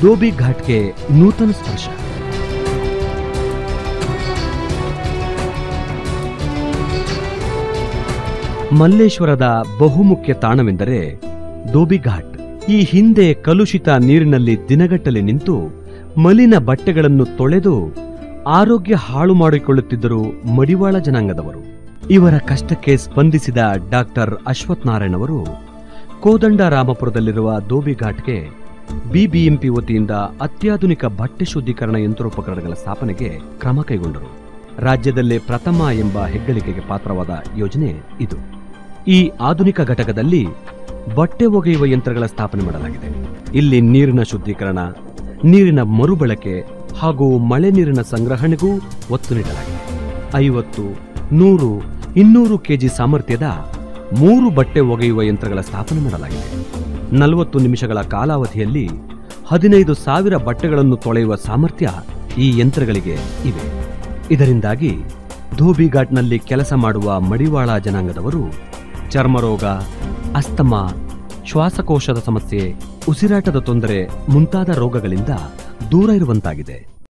ದೋಬಿ ಘಾಟ್ಗೆ ನೂತನ ಸ್ಪರ್ಶ ಮಲ್ಲೇಶ್ವರದ ಬಹುಮುಖ್ಯ ತಾಣವೆಂದರೆ ದೋಬಿಘಾಟ್ ಈ ಹಿಂದೆ ಕಲುಷಿತ ನೀರಿನಲ್ಲಿ ದಿನಗಟ್ಟಲೆ ನಿಂತು ಮಲಿನ ಬಟ್ಟೆಗಳನ್ನು ತೊಳೆದು ಆರೋಗ್ಯ ಹಾಳು ಮಾಡಿಕೊಳ್ಳುತ್ತಿದ್ದರು ಮಡಿವಾಳ ಜನಾಂಗದವರು ಇವರ ಕಷ್ಟಕ್ಕೆ ಸ್ಪಂದಿಸಿದ ಡಾಕ್ಟರ್ ಅಶ್ವಥ್ ನಾರಾಯಣ್ ಅವರು ಕೋದಂಡರಾಮಪುರದಲ್ಲಿರುವ ದೋಬಿಘಾಟ್ಗೆ ಬಿಬಿಎಂಪಿ ವತಿಯಿಂದ ಅತ್ಯಾಧುನಿಕ ಬಟ್ಟೆ ಶುದ್ಧೀಕರಣ ಯಂತ್ರೋಪಕರಣಗಳ ಸ್ಥಾಪನೆಗೆ ಕ್ರಮ ಕೈಗೊಂಡರು ರಾಜ್ಯದಲ್ಲೇ ಪ್ರಥಮ ಎಂಬ ಹೆಗ್ಗಳಿಕೆಗೆ ಪಾತ್ರವಾದ ಯೋಜನೆ ಇದು ಈ ಆಧುನಿಕ ಘಟಕದಲ್ಲಿ ಬಟ್ಟೆ ಒಗೆಯುವ ಯಂತ್ರಗಳ ಸ್ಥಾಪನೆ ಮಾಡಲಾಗಿದೆ ಇಲ್ಲಿ ನೀರಿನ ಶುದ್ಧೀಕರಣ ನೀರಿನ ಮರುಬಳಕೆ ಹಾಗೂ ಮಳೆ ನೀರಿನ ಸಂಗ್ರಹಣೆಗೂ ಒತ್ತು ನೀಡಲಾಗಿದೆ ಐವತ್ತು ನೂರು ಇನ್ನೂರು ಕೆಜಿ ಸಾಮರ್ಥ್ಯದ ಮೂರು ಬಟ್ಟೆ ಒಗೆಯುವ ಯಂತ್ರಗಳ ಸ್ಥಾಪನೆ ಮಾಡಲಾಗಿದೆ ನಲವತ್ತು ನಿಮಿಷಗಳ ಕಾಲಾವಧಿಯಲ್ಲಿ ಹದಿನೈದು ಸಾವಿರ ಬಟ್ಟೆಗಳನ್ನು ತೊಳೆಯುವ ಸಾಮರ್ಥ್ಯ ಈ ಯಂತ್ರಗಳಿಗೆ ಇವೆ ಇದರಿಂದಾಗಿ ಧೋಬಿಘಾಟ್ನಲ್ಲಿ ಕೆಲಸ ಮಾಡುವ ಮಡಿವಾಳ ಜನಾಂಗದವರು ಚರ್ಮರೋಗ ಅಸ್ತಮಾ ಶ್ವಾಸಕೋಶದ ಸಮಸ್ಯೆ ಉಸಿರಾಟದ ತೊಂದರೆ ಮುಂತಾದ ರೋಗಗಳಿಂದ ದೂರ ಇರುವಂತಾಗಿದೆ